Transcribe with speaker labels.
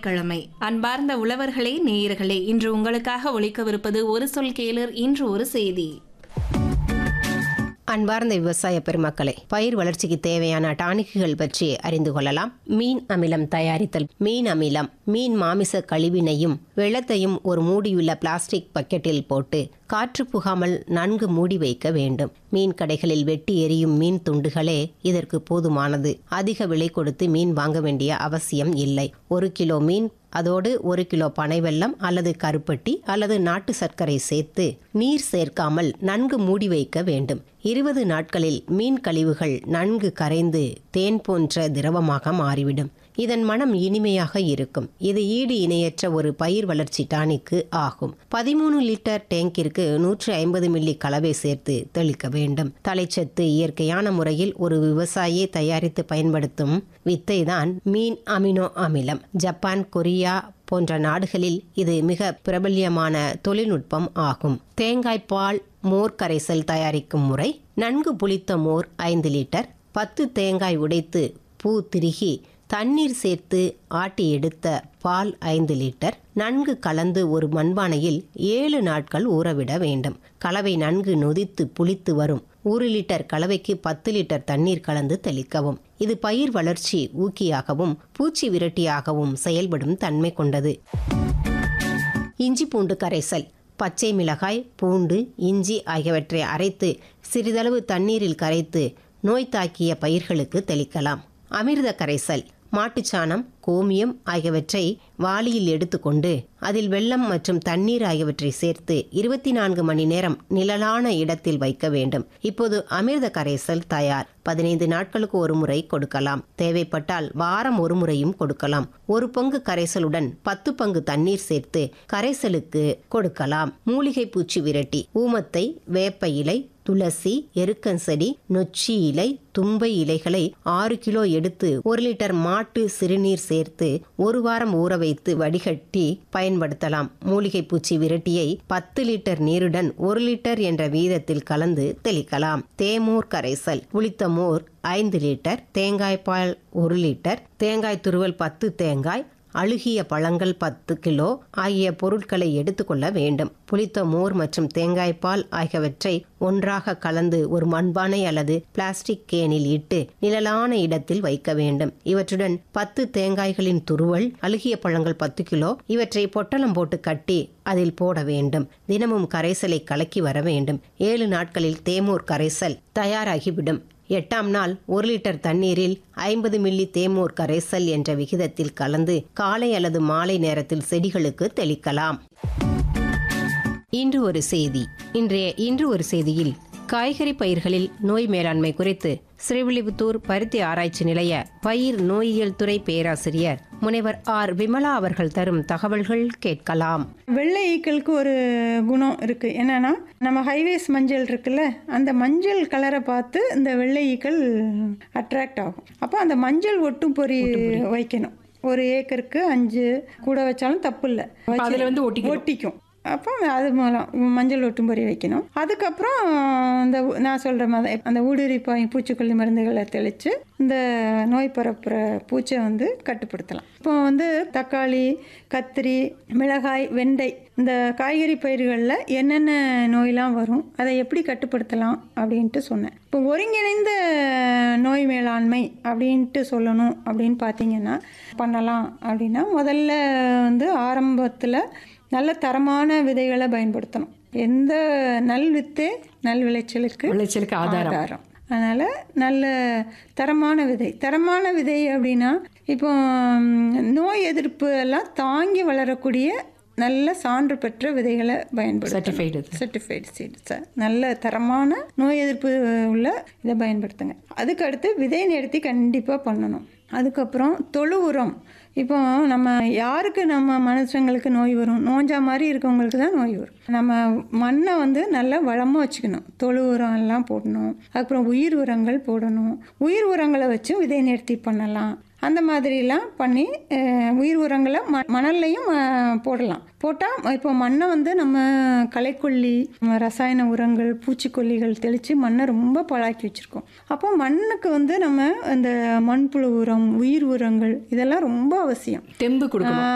Speaker 1: திங்கட்கிழமை அன்பார்ந்த உழவர்களே நேயர்களே இன்று உங்களுக்காக ஒழிக்கவிருப்பது ஒரு சொல் கேளர் இன்று ஒரு செய்தி
Speaker 2: அன்பார்ந்த விவசாய பெருமக்களே பயிர் வளர்ச்சிக்கு தேவையான டானிக்குகள் பற்றி அறிந்து கொள்ளலாம் மீன் அமிலம் தயாரித்தல் மீன் அமிலம் மீன் மாமிச கழிவினையும் வெள்ளத்தையும் ஒரு மூடியுள்ள பிளாஸ்டிக் பக்கெட்டில் போட்டு காற்று புகாமல் நன்கு மூடி வைக்க வேண்டும் மீன் கடைகளில் வெட்டி எரியும் மீன் துண்டுகளே இதற்கு போதுமானது அதிக விலை கொடுத்து மீன் வாங்க வேண்டிய அவசியம் இல்லை ஒரு கிலோ மீன் அதோடு ஒரு கிலோ பனை வெல்லம் அல்லது கருப்பட்டி அல்லது நாட்டு சர்க்கரை சேர்த்து நீர் சேர்க்காமல் நன்கு மூடி வைக்க வேண்டும் இருபது நாட்களில் மீன் கழிவுகள் நன்கு கரைந்து தேன் போன்ற திரவமாக மாறிவிடும் இதன் மனம் இனிமையாக இருக்கும் இது ஈடு இணையற்ற ஒரு பயிர் வளர்ச்சி டானிக்கு ஆகும் பதிமூணு லிட்டர் டேங்கிற்கு நூற்று ஐம்பது மில்லி கலவை சேர்த்து தெளிக்க வேண்டும் தலைச்சத்து இயற்கையான முறையில் ஒரு விவசாயி தயாரித்து பயன்படுத்தும் வித்தை தான் மீன் அமினோ அமிலம் ஜப்பான் கொரியா போன்ற நாடுகளில் இது மிக பிரபல்யமான தொழில்நுட்பம் ஆகும் தேங்காய் பால் மோர் கரைசல் தயாரிக்கும் முறை நன்கு புளித்த மோர் ஐந்து லிட்டர் பத்து தேங்காய் உடைத்து பூ திருகி தண்ணீர் சேர்த்து ஆட்டி எடுத்த பால் ஐந்து லிட்டர் நன்கு கலந்து ஒரு மண்பானையில் ஏழு நாட்கள் ஊறவிட வேண்டும் கலவை நன்கு நொதித்து புளித்து வரும் ஒரு லிட்டர் கலவைக்கு பத்து லிட்டர் தண்ணீர் கலந்து தெளிக்கவும் இது பயிர் வளர்ச்சி ஊக்கியாகவும் பூச்சி விரட்டியாகவும் செயல்படும் தன்மை கொண்டது இஞ்சி பூண்டு கரைசல் பச்சை மிளகாய் பூண்டு இஞ்சி ஆகியவற்றை அரைத்து சிறிதளவு தண்ணீரில் கரைத்து நோய் தாக்கிய பயிர்களுக்கு தெளிக்கலாம் அமிர்த கரைசல் மாட்டுச்சாணம் கோமியம் ஆகியவற்றை வாளியில் எடுத்துக்கொண்டு அதில் வெள்ளம் மற்றும் தண்ணீர் ஆகியவற்றை சேர்த்து இருபத்தி நான்கு மணி நேரம் நிழலான இடத்தில் வைக்க வேண்டும் இப்போது அமிர்த கரைசல் தயார் பதினைந்து நாட்களுக்கு ஒரு முறை கொடுக்கலாம் தேவைப்பட்டால் வாரம் ஒரு முறையும் கொடுக்கலாம் ஒரு பங்கு கரைசலுடன் பத்து பங்கு தண்ணீர் சேர்த்து கரைசலுக்கு கொடுக்கலாம் மூலிகை பூச்சி விரட்டி ஊமத்தை வேப்ப இலை துளசி எருக்கஞ்செடி நொச்சி இலை தும்பை இலைகளை ஆறு கிலோ எடுத்து ஒரு லிட்டர் மாட்டு சிறுநீர் சேர்த்து ஒரு வாரம் ஊற வைத்து வடிகட்டி பயன்படுத்தலாம் மூலிகை பூச்சி விரட்டியை பத்து லிட்டர் நீருடன் ஒரு லிட்டர் என்ற வீதத்தில் கலந்து தெளிக்கலாம் தேமூர் கரைசல் புளித்த மோர் ஐந்து லிட்டர் தேங்காய் பால் ஒரு லிட்டர் தேங்காய் துருவல் பத்து தேங்காய் அழுகிய பழங்கள் பத்து கிலோ ஆகிய பொருட்களை எடுத்துக்கொள்ள வேண்டும் புளித்த மோர் மற்றும் தேங்காய் பால் ஆகியவற்றை ஒன்றாக கலந்து ஒரு மண்பானை அல்லது பிளாஸ்டிக் கேனில் இட்டு நிழலான இடத்தில் வைக்க வேண்டும் இவற்றுடன் பத்து தேங்காய்களின் துருவல் அழுகிய பழங்கள் பத்து கிலோ இவற்றை பொட்டலம் போட்டு கட்டி அதில் போட வேண்டும் தினமும் கரைசலை கலக்கி வர வேண்டும் ஏழு நாட்களில் தேமூர் கரைசல் தயாராகிவிடும் எட்டாம் நாள் ஒரு லிட்டர் தண்ணீரில் ஐம்பது மில்லி தேமூர் கரைசல் என்ற விகிதத்தில் கலந்து காலை அல்லது மாலை நேரத்தில் செடிகளுக்கு தெளிக்கலாம் இன்று ஒரு செய்தி இன்றைய இன்று ஒரு செய்தியில் காய்கறி பயிர்களில் நோய் மேலாண்மை குறித்து ஸ்ரீவில்லிபுத்தூர் பருத்தி ஆராய்ச்சி நிலைய பயிர் நோயியல் துறை பேராசிரியர் முனைவர் ஆர் விமலா அவர்கள் தரும் தகவல்கள் கேட்கலாம்
Speaker 3: வெள்ளை ஈக்களுக்கு ஒரு குணம் இருக்குது என்னன்னா நம்ம ஹைவேஸ் மஞ்சள் இருக்குல்ல அந்த மஞ்சள் கலரை பார்த்து இந்த வெள்ளை ஈக்கள் அட்ராக்ட் ஆகும் அப்போ அந்த மஞ்சள் ஒட்டும் பொறி வைக்கணும் ஒரு ஏக்கருக்கு அஞ்சு கூட வச்சாலும் தப்பு இல்லை
Speaker 4: அதுல வந்து ஒட்டிக்கும்.
Speaker 3: ஒட்டிக்கும் அப்போ அது மூலம் மஞ்சள் ஒட்டும் பொறி வைக்கணும் அதுக்கப்புறம் இந்த ஊ- நான் சொல்கிற மாதிரி அந்த ஊடுருவி பாய் பூச்சிக்கொல்லி மருந்துகளை தெளித்து இந்த நோய் பரப்புகிற பூச்சை வந்து கட்டுப்படுத்தலாம் இப்போ வந்து தக்காளி கத்திரி மிளகாய் வெண்டை இந்த காய்கறி பயிர்களில் என்னென்ன நோயெலாம் வரும் அதை எப்படி கட்டுப்படுத்தலாம் அப்படின்ட்டு சொன்னேன் இப்போ ஒருங்கிணைந்த நோய் மேலாண்மை அப்படின்ட்டு சொல்லணும் அப்படின்னு பார்த்தீங்கன்னா பண்ணலாம் அப்படின்னா முதல்ல வந்து ஆரம்பத்தில் நல்ல தரமான விதைகளை பயன்படுத்தணும் எந்த நல் வித்தே நல் விளைச்சலுக்கு
Speaker 4: விளைச்சலுக்கு ஆதாரம்
Speaker 3: ஆதாரம் அதனால் நல்ல தரமான விதை தரமான விதை அப்படின்னா இப்போ ம், நோய் எதிர்ப்பு எல்லாம் தாங்கி வளரக்கூடிய நல்ல சான்று பெற்ற விதைகளை பயன்படுத்தணும்
Speaker 4: சர்டிஃபைடு இது
Speaker 3: சர்டிஃபைடு சீட்ஸை நல்ல தரமான நோய் எதிர்ப்பு உள்ள இதை பயன்படுத்துங்க அதுக்கு அடுத்து விதை நிறுத்தி கண்டிப்பாக பண்ணணும் அதுக்கப்புறம் தொழு உரம் இப்போ நம்ம யாருக்கு நம்ம மனுஷங்களுக்கு நோய் வரும் நோஞ்சா மாதிரி இருக்கவங்களுக்கு தான் நோய் வரும் நம்ம மண்ணை வந்து நல்லா வளமாக வச்சுக்கணும் தொழு உரம் எல்லாம் போடணும் அதுக்கப்புறம் உயிர் உரங்கள் போடணும் உயிர் உரங்களை வச்சு விதை நிறுத்தி பண்ணலாம் அந்த மாதிரிலாம் பண்ணி அஹ், உயிர் உரங்களை ம மணல்லையும் அஹ், போடலாம் போட்டால் இப்போ மண்ணை வந்து நம்ம களைக்கொல்லி ம, ரசாயன உரங்கள் பூச்சிக்கொல்லிகள் தெளித்து மண்ணை ரொம்ப பழாக்கி வச்சுருக்கோம் அப்போ மண்ணுக்கு வந்து நம்ம இந்த மண்புழு உரம் உயிர் உரங்கள் இதெல்லாம் ரொம்ப அவசியம்
Speaker 4: தெம்பு கொடுக்கணும்